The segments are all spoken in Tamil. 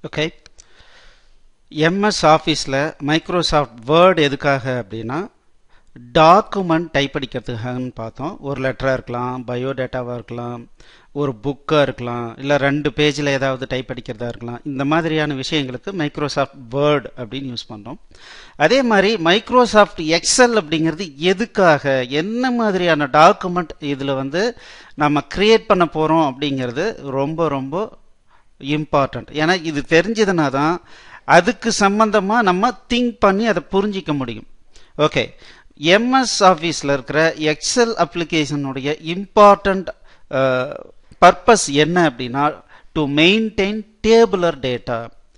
ஓகே எம்எஸ் ஆஃபீஸில் மைக்ரோசாஃப்ட் வேர்டு எதுக்காக அப்படின்னா டாக்குமெண்ட் டைப் அடிக்கிறதுக்காகன்னு பார்த்தோம் ஒரு லெட்டராக இருக்கலாம் பயோடேட்டாவாக இருக்கலாம் ஒரு புக்காக இருக்கலாம் இல்லை ரெண்டு பேஜில் ஏதாவது டைப் அடிக்கிறதா இருக்கலாம் இந்த மாதிரியான விஷயங்களுக்கு மைக்ரோசாஃப்ட் வேர்டு அப்படின்னு யூஸ் பண்ணுறோம் அதே மாதிரி மைக்ரோசாஃப்ட் எக்ஸல் அப்படிங்கிறது எதுக்காக என்ன மாதிரியான டாக்குமெண்ட் இதில் வந்து நம்ம கிரியேட் பண்ண போகிறோம் அப்படிங்கிறது ரொம்ப ரொம்ப இம்பார்ட்டண்ட் ஏன்னா இது தெரிஞ்சதுனா தான் அதுக்கு சம்பந்தமாக நம்ம திங்க் பண்ணி அதை புரிஞ்சிக்க முடியும் ஓகே எம்எஸ் ஆஃபீஸில் இருக்கிற எக்ஸல் அப்ளிகேஷனுடைய இம்பார்ட்டண்ட் பர்பஸ் என்ன அப்படின்னா டு மெயின்டைன் டேபுலர் டேட்டா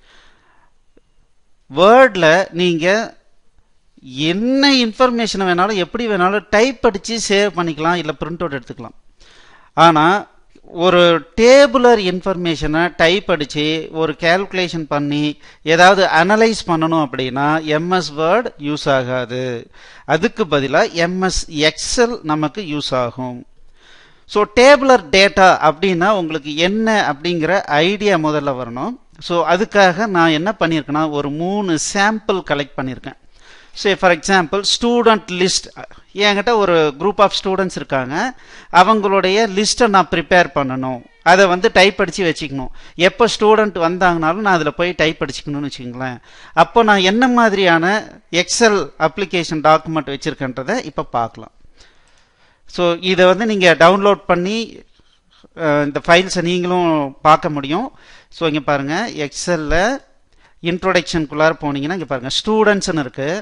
வேர்டில் நீங்கள் என்ன இன்ஃபர்மேஷனை வேணாலும் எப்படி வேணாலும் டைப் அடித்து சேவ் பண்ணிக்கலாம் இல்லை பிரிண்ட் அவுட் எடுத்துக்கலாம் ஆனால் ஒரு டேபுலர் இன்ஃபர்மேஷனை டைப் அடித்து ஒரு கேல்குலேஷன் பண்ணி ஏதாவது அனலைஸ் பண்ணணும் அப்படின்னா எம்எஸ் வேர்ட் யூஸ் ஆகாது அதுக்கு பதிலாக எம்எஸ் எக்ஸல் நமக்கு யூஸ் ஆகும் ஸோ டேபுலர் டேட்டா அப்படின்னா உங்களுக்கு என்ன அப்படிங்கிற ஐடியா முதல்ல வரணும் ஸோ அதுக்காக நான் என்ன பண்ணியிருக்கேன்னா ஒரு மூணு சாம்பிள் கலெக்ட் பண்ணியிருக்கேன் so for example student list என்கிட்ட ஒரு குரூப் ஆஃப் ஸ்டூடெண்ட்ஸ் இருக்காங்க அவங்களுடைய லிஸ்ட்டை நான் ப்ரிப்பேர் பண்ணணும் அதை வந்து டைப் அடித்து வச்சுக்கணும் எப்போ ஸ்டூடெண்ட் வந்தாங்கனாலும் நான் அதில் போய் டைப் அடிச்சுக்கணும்னு வச்சுக்கோங்களேன் அப்போ நான் என்ன மாதிரியான எக்ஸல் அப்ளிகேஷன் டாக்குமெண்ட் வச்சுருக்கேன்றதை இப்போ பார்க்கலாம் ஸோ இதை வந்து நீங்கள் டவுன்லோட் பண்ணி இந்த ஃபைல்ஸை நீங்களும் பார்க்க முடியும் ஸோ இங்கே பாருங்கள் எக்ஸலில் இன்ட்ரோடக்ஷனுக்குள்ளார போனீங்கன்னா இங்கே பாருங்கள் ஸ்டூடெண்ட்ஸ்னு இருக்குது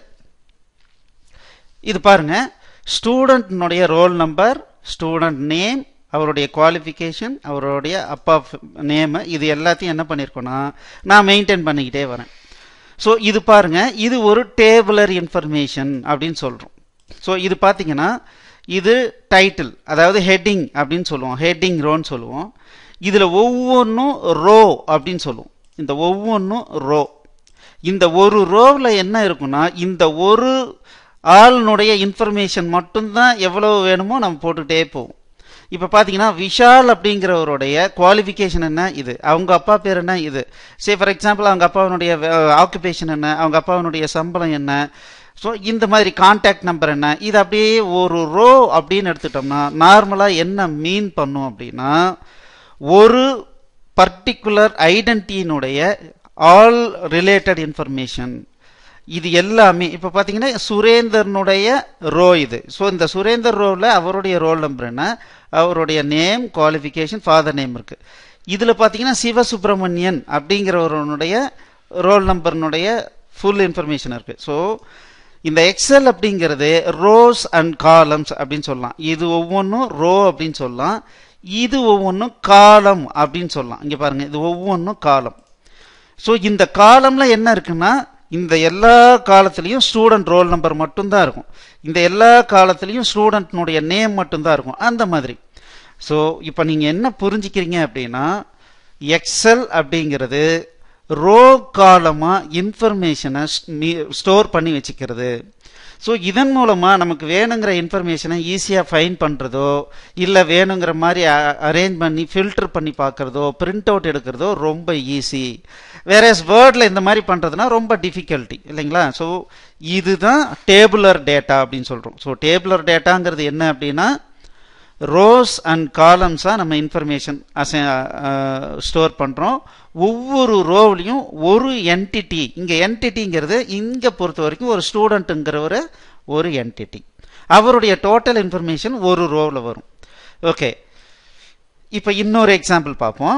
இது பாருங்க ஸ்டூடெண்ட்னுடைய ரோல் நம்பர் ஸ்டூடெண்ட் நேம் அவருடைய குவாலிஃபிகேஷன் அவருடைய அப்பா நேமு இது எல்லாத்தையும் என்ன பண்ணியிருக்கோன்னா நான் மெயின்டைன் பண்ணிக்கிட்டே வரேன் ஸோ இது பாருங்க இது ஒரு டேபுலர் இன்ஃபர்மேஷன் அப்படின்னு சொல்கிறோம் ஸோ இது பார்த்தீங்கன்னா இது டைட்டில் அதாவது ஹெட்டிங் அப்படின்னு சொல்லுவோம் ஹெட்டிங் ரோன்னு சொல்லுவோம் இதில் ஒவ்வொன்றும் ரோ அப்படின்னு சொல்லுவோம் இந்த ஒவ்வொன்றும் ரோ இந்த ஒரு ரோவில் என்ன இருக்குன்னா இந்த ஒரு ஆளுனுடைய இன்ஃபர்மேஷன் மட்டும்தான் எவ்வளோ வேணுமோ நம்ம போட்டுகிட்டே போவோம் இப்போ பார்த்தீங்கன்னா விஷால் அப்படிங்கிறவருடைய குவாலிஃபிகேஷன் என்ன இது அவங்க அப்பா பேர் என்ன இது சே ஃபார் எக்ஸாம்பிள் அவங்க அப்பாவினுடைய ஆக்குபேஷன் என்ன அவங்க அப்பாவினுடைய சம்பளம் என்ன ஸோ இந்த மாதிரி கான்டாக்ட் நம்பர் என்ன இது அப்படியே ஒரு ரோ அப்படின்னு எடுத்துட்டோம்னா நார்மலாக என்ன மீன் பண்ணும் அப்படின்னா ஒரு பர்டிகுலர் ஐடென்டிட்டியினுடைய ஆல் ரிலேட்டட் இன்ஃபர்மேஷன் இது எல்லாமே இப்போ பார்த்தீங்கன்னா சுரேந்தர்னுடைய ரோ இது ஸோ இந்த சுரேந்தர் ரோவில் அவருடைய ரோல் நம்பர் என்ன அவருடைய நேம் குவாலிஃபிகேஷன் ஃபாதர் நேம் இருக்கு இதில் பார்த்தீங்கன்னா சிவசுப்பிரமணியன் அப்படிங்கிறவருடைய ரோல் நம்பர்னுடைய ஃபுல் இன்ஃபர்மேஷன் இருக்கு ஸோ இந்த எக்ஸல் அப்படிங்கிறது ரோஸ் அண்ட் காலம்ஸ் அப்படின்னு சொல்லலாம் இது ஒவ்வொன்றும் ரோ அப்படின்னு சொல்லலாம் இது ஒவ்வொன்றும் காலம் அப்படின்னு சொல்லலாம் இங்கே பாருங்க இது ஒவ்வொன்றும் காலம் ஸோ இந்த காலம்ல என்ன இருக்குன்னா இந்த எல்லா காலத்துலேயும் ஸ்டூடெண்ட் ரோல் நம்பர் மட்டும்தான் இருக்கும் இந்த எல்லா காலத்துலேயும் ஸ்டூடெண்ட்னுடைய நேம் மட்டும்தான் இருக்கும் அந்த மாதிரி ஸோ இப்போ நீங்கள் என்ன புரிஞ்சுக்கிறீங்க அப்படின்னா எக்ஸல் அப்படிங்கிறது ரோ காலமாக இன்ஃபர்மேஷனை ஸ்டோர் பண்ணி வச்சுக்கிறது ஸோ இதன் மூலமாக நமக்கு வேணுங்கிற இன்ஃபர்மேஷனை ஈஸியாக ஃபைன் பண்ணுறதோ இல்லை வேணுங்கிற மாதிரி அரேஞ்ச் பண்ணி ஃபில்டர் பண்ணி பார்க்குறதோ பிரிண்ட் அவுட் எடுக்கிறதோ ரொம்ப ஈஸி வேற வேர்டில் இந்த மாதிரி பண்ணுறதுனா ரொம்ப டிஃபிகல்ட்டி இல்லைங்களா ஸோ இதுதான் டேபுலர் டேட்டா அப்படின்னு சொல்கிறோம் ஸோ டேபுலர் டேட்டாங்கிறது என்ன அப்படின்னா ரோஸ் அண்ட் காலம்ஸாக நம்ம இன்ஃபர்மேஷன் அசை ஸ்டோர் பண்ணுறோம் ஒவ்வொரு ரோவ்லையும் ஒரு என்டிட்டி இங்கே என்டிட்டிங்கிறது இங்கே பொறுத்த வரைக்கும் ஒரு ஸ்டூடெண்ட்டுங்கிற ஒரு ஒரு என்டிட்டி அவருடைய டோட்டல் இன்ஃபர்மேஷன் ஒரு ரோவில் வரும் ஓகே இப்போ இன்னொரு எக்ஸாம்பிள் பார்ப்போம்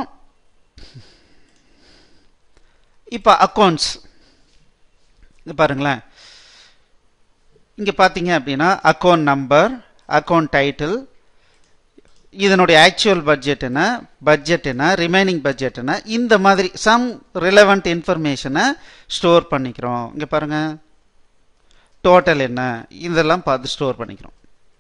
இப்போ அக்கௌண்ட்ஸ் இது பாருங்களேன் இங்கே பார்த்தீங்க அப்படின்னா அக்கௌண்ட் நம்பர் அக்கௌண்ட் டைட்டில் இதனுடைய ஆக்சுவல் பட்ஜெட் என்ன பட்ஜெட் என்ன ரிமைனிங் பட்ஜெட் என்ன இந்த மாதிரி சம் ரிலவெண்ட் இன்ஃபர்மேஷனை ஸ்டோர் பண்ணிக்கிறோம் இங்கே பாருங்க டோட்டல் என்ன இதெல்லாம் பார்த்து ஸ்டோர் பண்ணிக்கிறோம்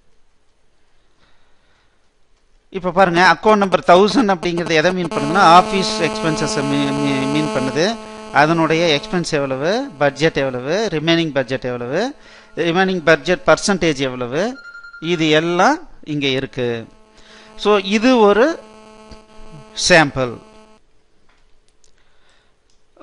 இப்போ பாருங்க அக்கௌண்ட் நம்பர் தௌசண்ட் அப்படிங்கிறது எதை மீன் பண்ணுதுன்னா ஆஃபீஸ் எக்ஸ்பென்சஸ் மீன் பண்ணுது அதனுடைய எக்ஸ்பென்ஸ் எவ்வளவு பட்ஜெட் எவ்வளவு ரிமைனிங் பட்ஜெட் எவ்வளவு ரிமைனிங் பட்ஜெட் பர்சன்டேஜ் எவ்வளவு இது எல்லாம் இங்கே இருக்கு ஸோ இது ஒரு சாம்பிள்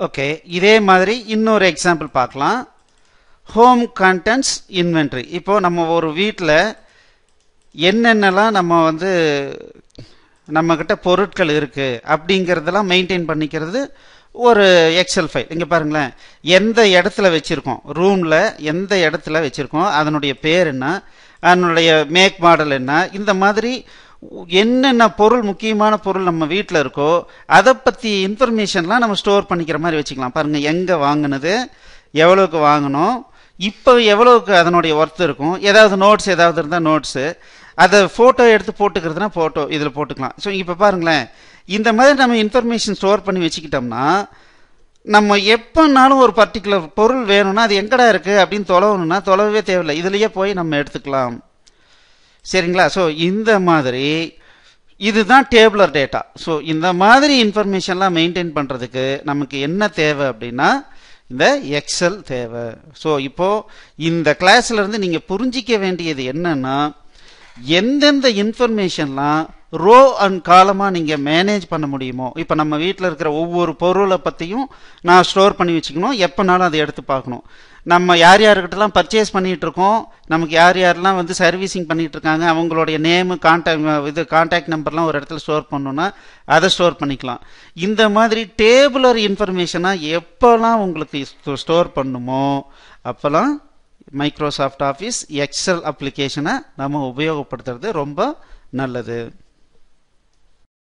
ஓகே இதே மாதிரி இன்னொரு எக்ஸாம்பிள் பார்க்கலாம் ஹோம் கண்டென்ட்ஸ் இன்வென்ட்ரி இப்போ நம்ம ஒரு வீட்டில் என்னென்னலாம் நம்ம வந்து நம்மக்கிட்ட பொருட்கள் இருக்குது அப்படிங்கிறதெல்லாம் மெயின்டைன் பண்ணிக்கிறது ஒரு எக்ஸல் ஃபைல் இங்கே பாருங்களேன் எந்த இடத்துல வச்சுருக்கோம் ரூமில் எந்த இடத்துல வச்சுருக்கோம் அதனுடைய பேர் என்ன அதனுடைய மேக் மாடல் என்ன இந்த மாதிரி என்னென்ன பொருள் முக்கியமான பொருள் நம்ம வீட்டில் இருக்கோ அதை பற்றி இன்ஃபர்மேஷன்லாம் நம்ம ஸ்டோர் பண்ணிக்கிற மாதிரி வச்சுக்கலாம் பாருங்கள் எங்கே வாங்கினது எவ்வளோக்கு வாங்கணும் இப்போ எவ்வளோக்கு அதனுடைய ஒர்த் இருக்கும் ஏதாவது நோட்ஸ் ஏதாவது இருந்தால் நோட்ஸு அதை ஃபோட்டோ எடுத்து போட்டுக்கிறதுனா ஃபோட்டோ இதில் போட்டுக்கலாம் ஸோ இப்போ பாருங்களேன் இந்த மாதிரி நம்ம இன்ஃபர்மேஷன் ஸ்டோர் பண்ணி வச்சுக்கிட்டோம்னா நம்ம எப்போனாலும் ஒரு பர்டிகுலர் பொருள் வேணும்னா அது எங்கடா இருக்குது அப்படின்னு தொலைவணும்னா தொலைவே தேவையில்லை இதுலேயே போய் நம்ம எடுத்துக்கலாம் சரிங்களா ஸோ இந்த மாதிரி இதுதான் டேபிளர் டேட்டா ஸோ இந்த மாதிரி இன்ஃபர்மேஷன்லாம் மெயின்டைன் பண்ணுறதுக்கு நமக்கு என்ன தேவை அப்படின்னா இந்த எக்ஸல் தேவை ஸோ இப்போது இந்த கிளாஸ்லேருந்து நீங்கள் புரிஞ்சிக்க வேண்டியது என்னன்னா எந்தெந்த இன்ஃபர்மேஷன்லாம் ரோ அண்ட் காலமாக நீங்கள் மேனேஜ் பண்ண முடியுமோ இப்போ நம்ம வீட்டில் இருக்கிற ஒவ்வொரு பொருளை பற்றியும் நான் ஸ்டோர் பண்ணி வச்சுக்கணும் எப்போனாலும் அதை எடுத்து பார்க்கணும் நம்ம யார் யாருக்கிட்டலாம் பர்ச்சேஸ் பண்ணிகிட்டு இருக்கோம் நமக்கு யார் யாரெல்லாம் வந்து சர்வீசிங் பண்ணிகிட்டு இருக்காங்க அவங்களுடைய நேமு கான்டாக்ட் இது கான்டாக்ட் நம்பர்லாம் ஒரு இடத்துல ஸ்டோர் பண்ணணும்னா அதை ஸ்டோர் பண்ணிக்கலாம் இந்த மாதிரி டேபுலர் இன்ஃபர்மேஷனாக எப்போல்லாம் உங்களுக்கு ஸ்டோர் பண்ணுமோ அப்போல்லாம் மைக்ரோசாஃப்ட் ஆஃபீஸ் எக்ஸல் அப்ளிகேஷனை நம்ம உபயோகப்படுத்துறது ரொம்ப நல்லது